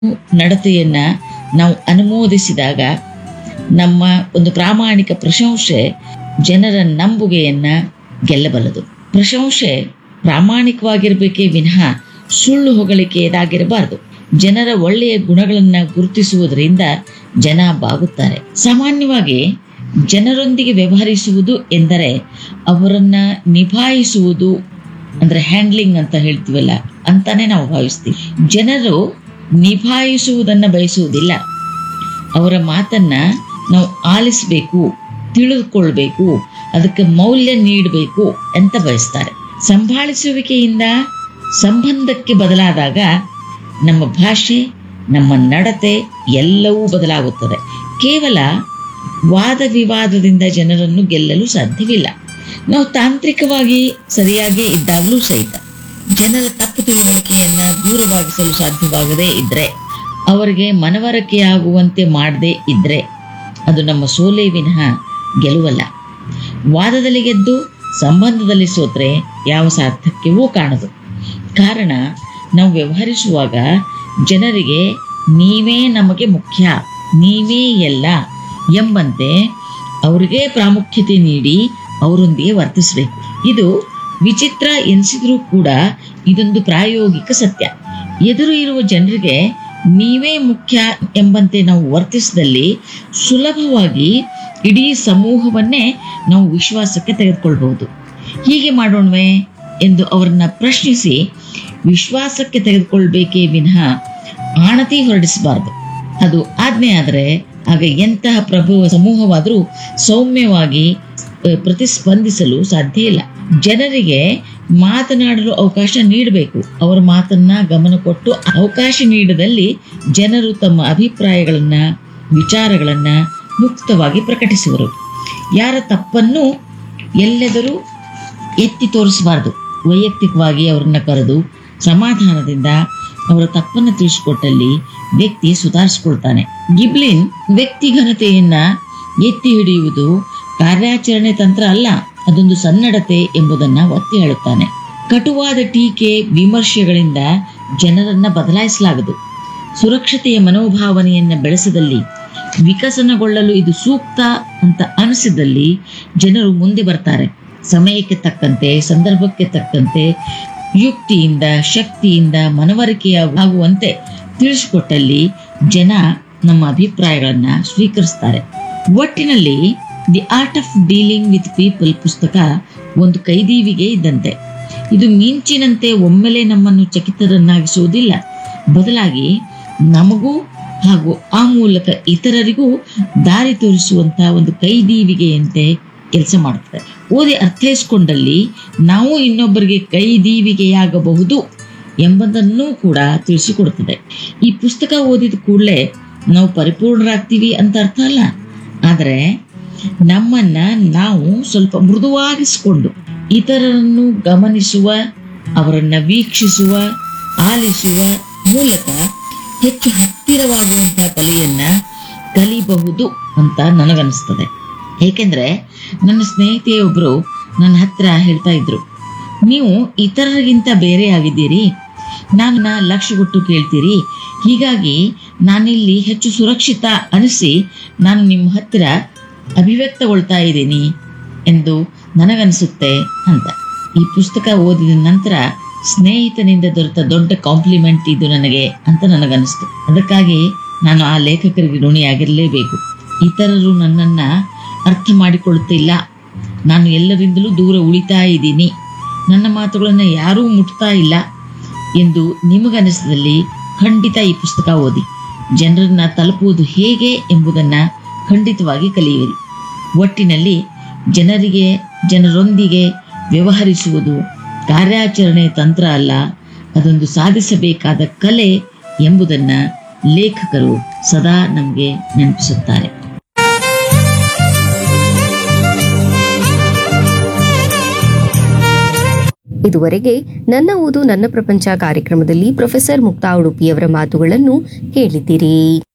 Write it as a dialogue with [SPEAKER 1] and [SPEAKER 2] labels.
[SPEAKER 1] ನಡತೆಯನ್ನ ನಾವು ಅನುಮೋದಿಸಿದಾಗ ನಮ್ಮ ಒಂದು ಪ್ರಾಮಾಣಿಕ ಪ್ರಶಂಸೆ ಜನರ ನಂಬುಗೆಯನ್ನ ಗೆಲ್ಲಬಲ್ಲದು ಪ್ರಶಂಸೆ ಪ್ರಾಮಾಣಿಕವಾಗಿರ್ಬೇಕೇ ವಿನಃ ಸುಳ್ಳು ಹೊಗಳಿಕೆಯದಾಗಿರಬಾರದು ಜನರ ಒಳ್ಳೆಯ ಗುಣಗಳನ್ನ ಗುರುತಿಸುವುದರಿಂದ ಜನ ಬಾಗುತ್ತಾರೆ ಸಾಮಾನ್ಯವಾಗಿ ಜನರೊಂದಿಗೆ ವ್ಯವಹರಿಸುವುದು ಎಂದರೆ ಅವರನ್ನ ನಿಭಾಯಿಸುವುದು ಅಂದ್ರೆ ಹ್ಯಾಂಡ್ಲಿಂಗ್ ಅಂತ ಹೇಳ್ತೀವಲ್ಲ ಅಂತಾನೆ ನಾವು ಭಾವಿಸ್ತೀವಿ ಜನರು ನಿಭಾಯಿಸುವುದನ್ನ ಬಯಸುವುದಿಲ್ಲ ಅವರ ಮಾತನ್ನ ನಾವು ಆಲಿಸಬೇಕು ತಿಳಿದುಕೊಳ್ಬೇಕು ಅದಕ್ಕೆ ಮೌಲ್ಯ ನೀಡಬೇಕು ಅಂತ ಬಯಸ್ತಾರೆ ಸಂಭಾಳಿಸುವಿಕೆಯಿಂದ ಸಂಬಂಧಕ್ಕೆ ಬದಲಾದಾಗ ನಮ್ಮ ಭಾಷೆ ನಮ್ಮ ನಡತೆ ಎಲ್ಲವೂ ಬದಲಾಗುತ್ತದೆ ಕೇವಲ ವಾದ ವಿವಾದದಿಂದ ಜನರನ್ನು ಗೆಲ್ಲಲು ಸಾಧ್ಯವಿಲ್ಲ ನಾವು ತಾಂತ್ರಿಕವಾಗಿ ಸರಿಯಾಗಿ ಇದ್ದಾಗಲೂ ಸಹಿತ ಜನರ ತಪ್ಪು ತಿಳುವಳಿಕೆಯನ್ನ ದೂರವಾಗಿಸಲು ಸಾಧ್ಯವಾಗದೇ ಇದ್ರೆ ಅವರಿಗೆ ಮನವರಿಕೆಯಾಗುವಂತೆ ಮಾಡದೇ ಇದ್ರೆ ಅದು ನಮ್ಮ ಸೋಲೇ ವಿನಃ ಗೆಲುವಲ್ಲ ವಾದದಲ್ಲಿ ಗೆದ್ದು ಸಂಬಂಧದಲ್ಲಿ ಸೋತ್ರೆ ಯಾವ ಸಾರ್ಥಕ್ಯವೂ ಕಾಣದು ಕಾರಣ ನಾವು ವ್ಯವಹರಿಸುವಾಗ ಜನರಿಗೆ ನೀವೇ ನಮಗೆ ಮುಖ್ಯ ನೀವೇ ಎಲ್ಲ ಎಂಬಂತೆ ಅವರಿಗೆ ಪ್ರಾಮುಖ್ಯತೆ ನೀಡಿ ಅವರೊಂದಿಗೆ ವರ್ತಿಸಬೇಕು ಇದು ವಿಚಿತ್ರ ಎನಿಸಿದ್ರೂ ಕೂಡ ಇದೊಂದು ಪ್ರಾಯೋಗಿಕ ಸತ್ಯ ಎದುರು ಇರುವ ಜನರಿಗೆ ನೀವೇ ಮುಖ್ಯ ಎಂಬಂತೆ ನಾವು ವರ್ತಿಸಿದಲ್ಲಿ ಸುಲಭವಾಗಿ ಇಡೀ ಸಮೂಹವನ್ನೇ ನಾವು ವಿಶ್ವಾಸಕ್ಕೆ ತೆಗೆದುಕೊಳ್ಬಹುದು ಹೀಗೆ ಮಾಡೋಣವೇ ಎಂದು ಅವರನ್ನ ಪ್ರಶ್ನಿಸಿ ವಿಶ್ವಾಸಕ್ಕೆ ತೆಗೆದುಕೊಳ್ಬೇಕೇ ವಿನಃ ಆಣತಿ ಹೊರಡಿಸಬಾರದು ಅದು ಆಜ್ಞೆ ಆದರೆ ಆಗ ಎಂತಹ ಪ್ರಭು ಸಮೂಹವಾದರೂ ಸೌಮ್ಯವಾಗಿ ಅಹ್, ಪ್ರತಿಸ್ಪಂದಿಸಲು ಸಾಧ್ಯ ಇಲ್ಲ ಜನರಿಗೆ ಮಾತನಾಡಲು ಅವಕಾಶ ನೀಡಬೇಕು ಅವರ ಮಾತನ್ನ ಗಮನ ಕೊಟ್ಟು ಅವಕಾಶ ನೀಡದಲ್ಲಿ ಜನರು ತಮ್ಮ ಅಭಿಪ್ರಾಯಗಳನ್ನ ವಿಚಾರಗಳನ್ನ ಮುಕ್ತವಾಗಿ ಪ್ರಕಟಿಸುವರು ಯಾರ ತಪ್ಪನ್ನು ಎಲ್ಲೆದರೂ ಎತ್ತಿ ತೋರಿಸಬಾರದು ವೈಯಕ್ತಿಕವಾಗಿ ಅವರನ್ನ ಕರೆದು ಸಮಾಧಾನದಿಂದ ಅವರ ತಪ್ಪನ್ನು ತಿಳಿಸಿಕೊಟ್ಟಲ್ಲಿ ವ್ಯಕ್ತಿ ಸುಧಾರಿಸಿಕೊಳ್ತಾನೆ ಗಿಬ್ಲಿನ್ ವ್ಯಕ್ತಿ ಘನತೆಯನ್ನ ಎತ್ತಿ ಹಿಡಿಯುವುದು ಕಾರ್ಯಾಚರಣೆ ತಂತ್ರ ಅಲ್ಲ ಅದೊಂದು ಸನ್ನಡತೆ ಎಂಬುದನ್ನ ಒತ್ತಿ ಹೇಳುತ್ತಾನೆ ಕಟುವಾದ ಟೀಕೆ ವಿಮರ್ಶೆಗಳಿಂದ ಜನರನ್ನ ಬದಲಾಯಿಸಲಾಗದು ಸುರಕ್ಷತೆಯ ಮನೋಭಾವನೆಯನ್ನ ಬೆಳೆಸದಲ್ಲಿ ವಿಕಸನಗೊಳ್ಳಲು ಇದು ಸೂಕ್ತ ಅಂತ ಅನಿಸಿದಲ್ಲಿ ಜನರು ಮುಂದೆ ಬರ್ತಾರೆ ಸಮಯಕ್ಕೆ ತಕ್ಕಂತೆ ಸಂದರ್ಭಕ್ಕೆ ತಕ್ಕಂತೆ ಯುಕ್ತಿಯಿಂದ ಶಕ್ತಿಯಿಂದ ಮನವರಿಕೆಯಾಗುವಂತೆ ತಿಳಿಸಿಕೊಟ್ಟಲ್ಲಿ ಜನ ನಮ್ಮ ಅಭಿಪ್ರಾಯಗಳನ್ನ ಸ್ವೀಕರಿಸ್ತಾರೆ ಒಟ್ಟಿನಲ್ಲಿ the art of dealing with people ಪುಸ್ತಕ ಒಂದು ಕೈದೀವಿಗೆ ಇದ್ದಂತೆ ಇದು ಮಿಂಚಿನಂತೆ ಒಮ್ಮೆಲೆ ನಮ್ಮನ್ನು ಚಕಿತರನ್ನಾಗಿಸುವುದಿಲ್ಲ ಬದಲಾಗಿ ನಮಗೂ ಹಾಗೂ ಆ ಮೂಲಕ ಇತರರಿಗೂ ದಾರಿ ತೋರಿಸುವಂತಹ ಒಂದು ಕೈದೀವಿಗೆಯಂತೆ ಕೆಲಸ ಮಾಡುತ್ತದೆ ಓದಿ ಅರ್ಥೈಸಿಕೊಂಡಲ್ಲಿ ನಾವು ಇನ್ನೊಬ್ಬರಿಗೆ ಕೈದೀವಿಗೆಯಾಗಬಹುದು ಎಂಬುದನ್ನೂ ಕೂಡ ತಿಳಿಸಿಕೊಡುತ್ತದೆ ಈ ಪುಸ್ತಕ ಓದಿದ ಕೂಡಲೇ ನಾವು ಪರಿಪೂರ್ಣರಾಗ್ತೀವಿ ಅಂತ ಅರ್ಥ ಅಲ್ಲ ಆದರೆ ನಮ್ಮನ್ನ ನಾವು ಸ್ವಲ್ಪ ಮೃದುವಾಗಿಸಿಕೊಂಡು ಇತರರನ್ನು ಗಮನಿಸುವ ಅವರನ್ನ ವೀಕ್ಷಿಸುವ ಆಲಿಸುವ ಮೂಲಕ ಹೆಚ್ಚು ಹತ್ತಿರವಾಗುವಂತಹ ಕಲೆಯನ್ನ ಕಲಿಬಹುದು ಅಂತ ನನಗನ್ನಿಸ್ತದೆ ಏಕೆಂದ್ರೆ ನನ್ನ ಸ್ನೇಹಿತೆಯೊಬ್ರು ನನ್ನ ಹತ್ರ ಹೇಳ್ತಾ ಇದ್ರು ನೀವು ಇತರರಿಗಿಂತ ಬೇರೆ ಆಗಿದ್ದೀರಿ ನನ್ನ ಲಕ್ಷ್ಯ ಕೊಟ್ಟು ಕೇಳ್ತೀರಿ ಹೀಗಾಗಿ ನಾನಿಲ್ಲಿ ಹೆಚ್ಚು ಸುರಕ್ಷಿತ ಅನಿಸಿ ನಾನು ನಿಮ್ಮ ಹತ್ತಿರ ಅಭಿವ್ಯಕ್ತಗೊಳ್ತಾ ಇದ್ದೀನಿ ಎಂದು ನನಗನ್ಸುತ್ತೆ ಅಂತ ಈ ಪುಸ್ತಕ ಓದಿದ ನಂತರ ಸ್ನೇಹಿತನಿಂದ ದೊರೆತ ದೊಡ್ಡ ಕಾಂಪ್ಲಿಮೆಂಟ್ ಇದು ನನಗೆ ಅಂತ ನನಗನ್ನಿಸ್ತು ಅದಕ್ಕಾಗಿ ನಾನು ಆ ಲೇಖಕರಿಗೆ ಋಣಿಯಾಗಿರಲೇಬೇಕು ಇತರರು ನನ್ನನ್ನ ಅರ್ಥ ಮಾಡಿಕೊಳ್ಳುತ್ತಿಲ್ಲ ನಾನು ಎಲ್ಲರಿಂದಲೂ ದೂರ ಉಳಿತಾ ಇದ್ದೀನಿ ನನ್ನ ಮಾತುಗಳನ್ನು ಯಾರೂ ಮುಟ್ತಾ ಇಲ್ಲ ಎಂದು ನಿಮಗನಿಸಿದಲ್ಲಿ ಖಂಡಿತ ಈ ಪುಸ್ತಕ ಓದಿ ಜನರನ್ನ ತಲುಪುವುದು ಹೇಗೆ ಎಂಬುದನ್ನ ಖಂಡಿತವಾಗಿ ಕಲಿಯಿರಿ ಒಟ್ಟಿನಲ್ಲಿ ಜನರಿಗೆ ಜನರೊಂದಿಗೆ ವ್ಯವಹರಿಸುವುದು ಕಾರ್ಯಾಚರಣೆ ತಂತ್ರ ಅಲ್ಲ ಅದೊಂದು ಸಾಧಿಸಬೇಕಾದ ಕಲೆ ಎಂಬುದನ್ನ ಲೇಖಕರು ಸದಾ ನಮಗೆ ನೆನಪಿಸುತ್ತಾರೆ
[SPEAKER 2] ಇದುವರೆಗೆ ನನ್ನ ಓದು ನನ್ನ ಪ್ರಪಂಚ ಕಾರ್ಯಕ್ರಮದಲ್ಲಿ ಪ್ರೊಫೆಸರ್ ಮುಕ್ತಾ ಉಡುಪಿಯವರ ಮಾತುಗಳನ್ನು ಕೇಳಿದ್ದೀರಿ